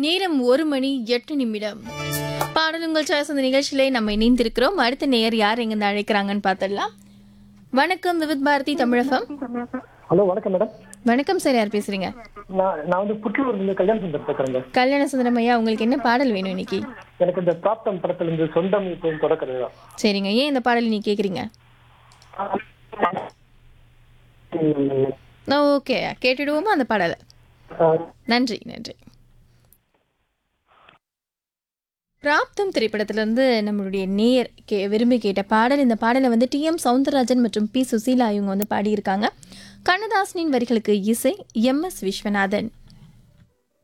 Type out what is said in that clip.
நேரம் ஒரு மணி எட்டு நிமிடம் பாடலுங்கள் சாய்ஸ் அந்த நிகழ்ச்சியிலே நம்ம இணைந்திருக்கிறோம் அடுத்த நேயர் யார் எங்கிருந்து அழைக்கிறாங்கன்னு பார்த்துடலாம் வணக்கம் விவித் பாரதி தமிழகம் ஹலோ வணக்கம் மேடம் வணக்கம் சார் யார் பேசுறீங்க நான் நான் வந்து புற்றூர்லேருந்து கல்யாண சுந்தர் பேசுறேங்க கல்யாண சுந்தரம் ஐயா உங்களுக்கு என்ன பாடல் வேணும் இன்னைக்கு எனக்கு இந்த பிராப்தம் படத்துல இருந்து சொந்தம் இப்போ தொடக்கிறது தான் சரிங்க ஏன் இந்த பாடல் நீ கேட்குறீங்க ஓகே கேட்டுடுவோமா அந்த பாடலை நன்றி நன்றி பிராப்தம் திரைப்படத்திலிருந்து நம்மளுடைய நேயர் கே விரும்பி கேட்ட பாடல் இந்த பாடலை வந்து டி எம் சவுந்தரராஜன் மற்றும் பி சுசீலா இவங்க வந்து பாடியிருக்காங்க கண்ணதாசனின் வரிகளுக்கு இசை எம் எஸ் விஸ்வநாதன்